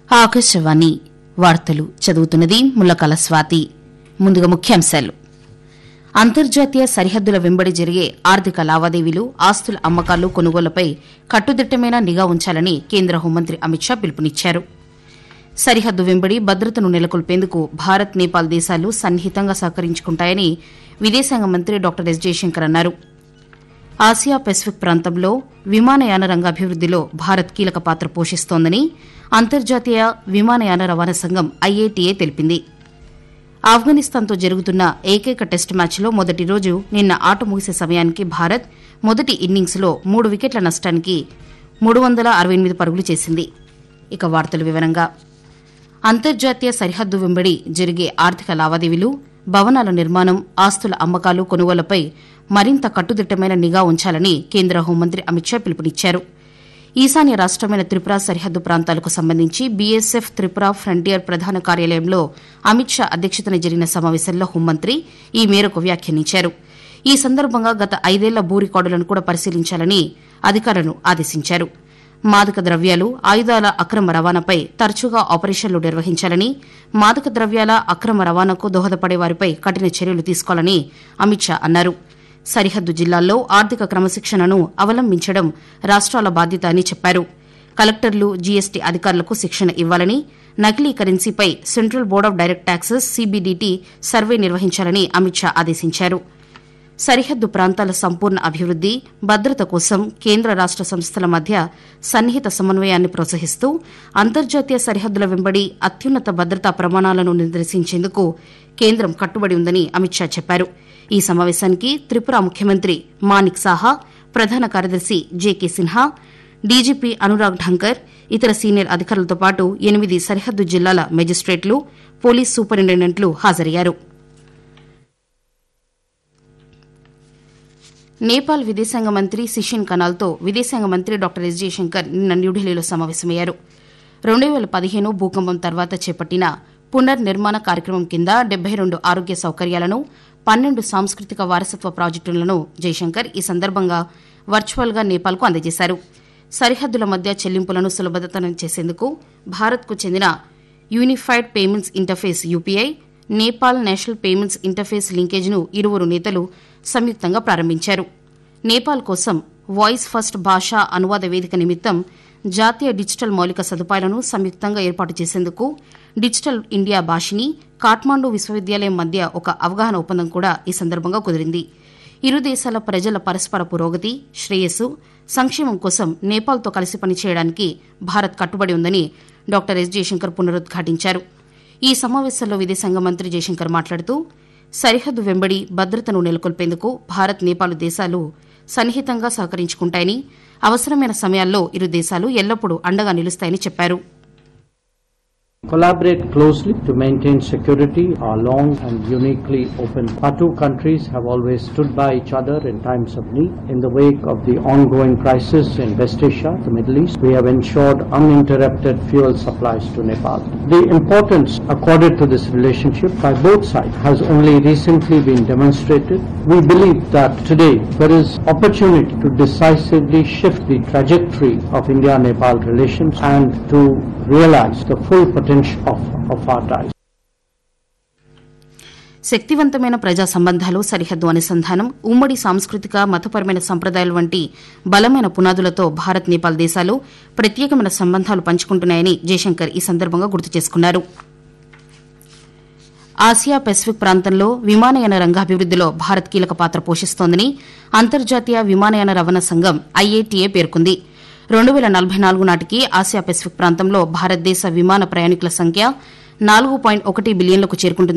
ఆకాశవాణి వార్తలు చదువుతున్నది ముల్లకల స్వాతి ముందుగా ముఖ్యాంశాలు అంతర్జాతీయ సరిహద్దుల వెంబడి జరిగే ఆర్థిక లావాదేవీలు ఆస్తుల అమ్మకాలు కొనుగోళ్లపై కట్టుదిట్టమైన నిఘా ఉంచాలని కేంద్ర హోంమంత్రి అమిత్ షా పిలుపునిచ్చారు సరిహద్దు వెంబడి భద్రతను నెలకొల్పేందుకు భారత్ నేపాల్ దేశాలు సన్నిహితంగా సహకరించుకుంటాయని విదేశాంగ మంత్రి డాక్టర్ ఎస్ జయశంకర్ అన్నారు ఆసియా పెసిఫిక్ ప్రాంతంలో విమానయాన రంగ అభివృద్దిలో భారత్ కీలక పాత్ర పోషిస్తోందని అంతర్జాతీయ విమానయాన రవాణా సంఘం ఐఏటీఏ తెలిపింది ఆఫ్ఘనిస్తాన్తో జరుగుతున్న ఏకైక టెస్టు మ్యాచ్లో మొదటి రోజు నిన్న ఆట ముగిసే సమయానికి భారత్ మొదటి ఇన్నింగ్స్లో మూడు వికెట్ల నష్టానికి మూడు వందల అరవై ఎనిమిది పరుగులు చేసింది ఇక వార్తల వివరంగా అంతర్జాతీయ సరిహద్దు వెంబడి జరిగే ఆర్థిక లావాదేవీలు భవనాల నిర్మాణం ఆస్తుల అమ్మకాలు కొనుగోళ్లపై మరింత కట్టుదిట్టమైన నిఘా ఉంచాలని కేంద్ర హోంమంత్రి అమిత్ షా పిలుపునిచ్చారు ఈశాన్య రాష్టమైన త్రిపుర సరిహద్దు ప్రాంతాలకు సంబంధించి బీఎస్ఎఫ్ త్రిపుర ఫ్రంటియర్ ప్రధాన కార్యాలయంలో అమిత్ షా అధ్యక్షతన జరిగిన సమావేశంలో హోంమంత్రి ఈ మేరకు వ్యాఖ్యానించారు ఈ సందర్భంగా గత ఐదేళ్ల భూ రికార్డులను కూడా పరిశీలించాలని అధికారులను ఆదేశించారు మాదక ద్రవ్యాలు ఆయుధాల అక్రమ రవాణాపై తరచుగా ఆపరేషన్లు నిర్వహించాలని మాదక ద్రవ్యాల అక్రమ రవాణాకు దోహదపడే వారిపై కఠిన చర్యలు తీసుకోవాలని అమిత్ షా అన్నారు సరిహద్దు జిల్లాల్లో ఆర్థిక క్రమశిక్షణను అవలంబించడం రాష్ట్రాల బాధ్యత అని చెప్పారు కలెక్టర్లు జీఎస్టీ అధికారులకు శిక్షణ ఇవ్వాలని నకిలీ కరెన్సీపై central board of direct taxes CBDT survey నిర్వహించాలని అమిత్ షా ఆదేశించారు సరిహద్దు ప్రాంతాల సంపూర్ణ అభివృద్ది భద్రత కోసం కేంద్ర రాష్ట సంస్థల మధ్య సన్నిహిత సమన్వయాన్ని ప్రోత్సహిస్తూ అంతర్జాతీయ సరిహద్దుల వెంబడి అత్యున్నత భద్రతా ప్రమాణాలను నిర్దేశించేందుకు కేంద్రం కట్టుబడి ఉందని అమిత్ షా చెప్పారు ఈ సమావేశానికి త్రిపుర ముఖ్యమంత్రి మానిక్ సాహా ప్రధాన కార్యదర్శి జేకే సిన్హా డీజీపీ అనురాగ్ ఢంకర్ ఇతర సీనియర్ అధికారులతో పాటు ఎనిమిది సరిహద్దు జిల్లాల మెజిస్ట్రేట్లు పోలీస్ సూపరింటెండెంట్లు హాజరయ్యారు నేపాల్ విదేశాంగ మంత్రి సిషిన్ కనాల్తో విదేశాంగ మంత్రి డాక్టర్ ఎస్ జయశంకర్ నిన్న న్యూఢిల్లీలో సమావేశమయ్యారు రెండు వేల పదిహేను భూకంపం తర్వాత చేపట్టిన పునర్నిర్మాణ కార్యక్రమం కింద డెబ్బై రెండు ఆరోగ్య సౌకర్యాలను పన్నెండు సాంస్కృతిక వారసత్వ ప్రాజెక్టులను జయశంకర్ ఈ సందర్భంగా వర్చువల్గా నేపాల్కు అందజేశారు సరిహద్దుల మధ్య చెల్లింపులను సులభతరం చేసేందుకు భారత్కు చెందిన unified payments interface UPI Nepal national payments interface లింకేజ్ను ఇరువురు నేతలు సంయుక్తంగా ప్రారంభించారు నేపాల్ కోసం వాయిస్ ఫస్ట్ భాషా అనువాద వేదిక నిమిత్తం జాతీయ డిజిటల్ మౌలిక సదుపాయాలను సంయుక్తంగా ఏర్పాటు చేసేందుకు డిజిటల్ ఇండియా భాషిని కాఠ్మాండు విశ్వవిద్యాలయం మధ్య ఒక అవగాహన ఒప్పందం కూడా ఈ సందర్భంగా కుదిరింది ఇరు దేశాల ప్రజల పరస్పర పురోగతి శ్రేయస్సు సంక్షేమం కోసం నేపాల్తో కలిసి పనిచేయడానికి భారత్ కట్టుబడి ఉందని డాక్టర్ ఎస్ జయశంకర్ పునరుద్ఘాటించారు ఈ సమావేశంలో విదేశాంగ మంత్రి జయశంకర్ మాట్లాడుతూ సరిహద్దు వెంబడి భద్రతను నెలకొల్పేందుకు భారత్ నేపాల్ దేశాలు సన్నిహితంగా సహకరించుకుంటాయని అవసరమైన సమయాల్లో ఇరు దేశాలు ఎల్లప్పుడూ అండగా నిలుస్తాయని చెప్పారు collaborate closely to maintain security are long and uniquely open. Our two countries have always stood by each other in times of need. In the wake of the ongoing crisis in West Asia, the Middle East, we have ensured uninterrupted fuel supplies to Nepal. The importance accorded to this relationship by both sides has only recently been demonstrated. We believe that today there is opportunity to decisively shift the trajectory of India-Nepal relations and to realize the full potential of, of our ties. శక్తివంతమైన ప్రజా సంబంధాలు సరిహద్దు అనుసంధానం ఉమ్మడి సాంస్కృతిక మతపరమైన సంప్రదాయాలు వంటి బలమైన పునాదులతో భారత్ నేపాల్ దేశాలు ప్రత్యేకమైన సంబంధాలు పంచుకుంటున్నాయని జయశంకర్ ఈ సందర్భంగా గుర్తు చేసుకున్నారు ఆసియా పెసిఫిక్ ప్రాంతంలో విమానయాన రంగ అభివృద్దిలో భారత్ కీలక పాత్ర పోషిస్తోందని అంతర్జాతీయ విమానయాన రవాణా సంఘం ఐఏటీఏ పేర్కొంది రెండు వేల నలభై నాలుగు నాటికి ఆసియా పెసిఫిక్ ప్రాంతంలో భారతదేశ విమాన ప్రయాణికుల సంఖ్య నాలుగు పాయింట్ ఒకటి బిలియన్లకు చేరుకుంటుంది